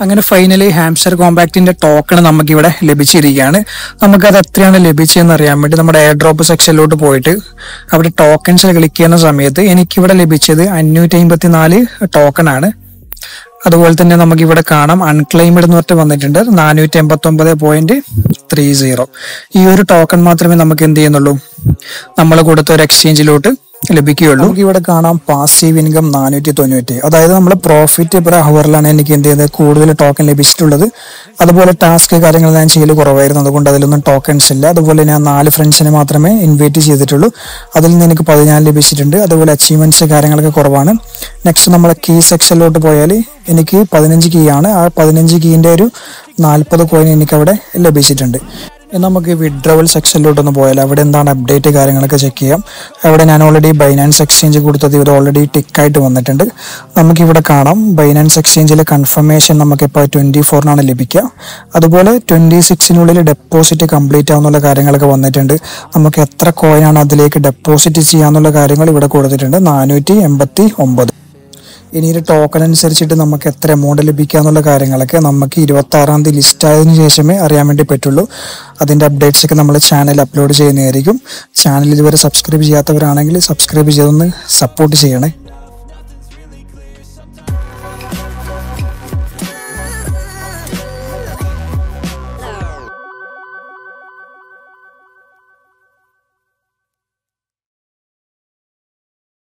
അങ്ങനെ finally hamster കോമ്പാക്റ്റിന്റെ token നമുക്കിവിടെ ലഭിച്ചിരിക്കുകയാണ് നമുക്കത് എത്രയാണ് ലഭിച്ചതെന്ന് അറിയാൻ വേണ്ടി നമ്മുടെ എയർ ഡ്രോപ്പ് സെക്ഷനിലോട്ട് പോയിട്ട് അവിടെ ടോക്കൺസിൽ ക്ലിക്ക് ചെയ്യുന്ന സമയത്ത് എനിക്കിവിടെ ലഭിച്ചത് അഞ്ഞൂറ്റി അമ്പത്തി നാല് ടോക്കൺ ആണ് അതുപോലെ തന്നെ നമുക്ക് ഇവിടെ കാണാം അൺക്ലെയിംഡ് എന്ന് പറഞ്ഞിട്ട് വന്നിട്ടുണ്ട് നാനൂറ്റി എൺപത്തി ഒമ്പത് പോയിന്റ് ത്രീ സീറോ ഈ ഒരു ടോക്കൺ മാത്രമേ നമുക്ക് എന്ത് ചെയ്യുന്നുള്ളൂ നമ്മൾ കൊടുത്ത ഒരു എക്സ്ചേഞ്ചിലോട്ട് ലഭിക്കുകയുള്ളൂ നമുക്ക് ഇവിടെ കാണാം പാസീവ് ഇൻകം നാനൂറ്റി തൊണ്ണൂറ്റി അതായത് നമ്മൾ പ്രോഫിറ്റ് പെർ ഹവറിലാണ് എനിക്ക് എന്ത് ചെയ്തത് കൂടുതൽ ടോക്കൺ ലഭിച്ചിട്ടുള്ളത് അതുപോലെ ടാസ്ക് കാര്യങ്ങൾ ഞാൻ ചെയ്യൽ കുറവായിരുന്നു അതുകൊണ്ട് അതിലൊന്നും ടോക്കൺസ് ഇല്ല അതുപോലെ ഞാൻ നാല് ഫ്രണ്ട്സിനെ മാത്രമേ ഇൻവൈറ്റ് ചെയ്തിട്ടുള്ളൂ അതിൽ നിന്ന് എനിക്ക് പതിനാല് ലഭിച്ചിട്ടുണ്ട് അതുപോലെ അച്ചീവ്മെന്റ്സ് കാര്യങ്ങളൊക്കെ കുറവാണ് നെക്സ്റ്റ് നമ്മളെ കീ സെക്ഷനിലോട്ട് പോയാൽ എനിക്ക് പതിനഞ്ച് കീ ആണ് ആ പതിനഞ്ച് കീൻ്റെ ഒരു നാൽപ്പത് കോയിൻ എനിക്ക് അവിടെ ലഭിച്ചിട്ടുണ്ട് ഇനി നമുക്ക് വിഡ്രോവൽ സെക്ഷനിലോട്ടൊന്ന് പോയാൽ അവിടെ എന്താണ് അപ്ഡേറ്റ് കാര്യങ്ങളൊക്കെ ചെക്ക് ചെയ്യാം അവിടെ ഞാൻ ഓൾറെഡി ബൈനാൻസ് എക്സ്ചേഞ്ച് കൊടുത്തത് ഇത് ഓൾറെഡി ടിക്കായിട്ട് വന്നിട്ടുണ്ട് നമുക്കിവിടെ കാണാം ബൈനാൻസ് എക്സ്ചേഞ്ചിലെ കൺഫർമേഷൻ നമുക്കിപ്പോൾ ട്വൻറ്റി ഫോറിനാണ് ലഭിക്കുക അതുപോലെ ട്വൻറ്റി സിക്സിനുള്ളിൽ ഡെപ്പോസിറ്റ് കംപ്ലീറ്റ് ആവുന്നുള്ള കാര്യങ്ങളൊക്കെ വന്നിട്ടുണ്ട് നമുക്ക് എത്ര കോയിനാണ് അതിലേക്ക് ഡെപ്പോസിറ്റ് ചെയ്യാന്നുള്ള കാര്യങ്ങൾ ഇവിടെ കൊടുത്തിട്ടുണ്ട് നാനൂറ്റി എൺപത്തി ഒമ്പത് ഇനി ഒരു ടോക്കൺ അനുസരിച്ചിട്ട് നമുക്ക് എത്ര എമൗണ്ട് ലഭിക്കുക എന്നുള്ള കാര്യങ്ങളൊക്കെ നമുക്ക് ഇരുപത്തി ആറാം തീയതി ലിസ്റ്റ് ആയതിനു ശേഷമേ അറിയാൻ വേണ്ടി പറ്റുള്ളൂ അതിന്റെ അപ്ഡേറ്റ്സ് ഒക്കെ നമ്മൾ ചാനൽ അപ്ലോഡ് ചെയ്യുന്നതായിരിക്കും ചാനൽ ഇതുവരെ സബ്സ്ക്രൈബ് ചെയ്യാത്തവരാണെങ്കിൽ സബ്സ്ക്രൈബ് ചെയ്തൊന്ന് സപ്പോർട്ട് ചെയ്യണേ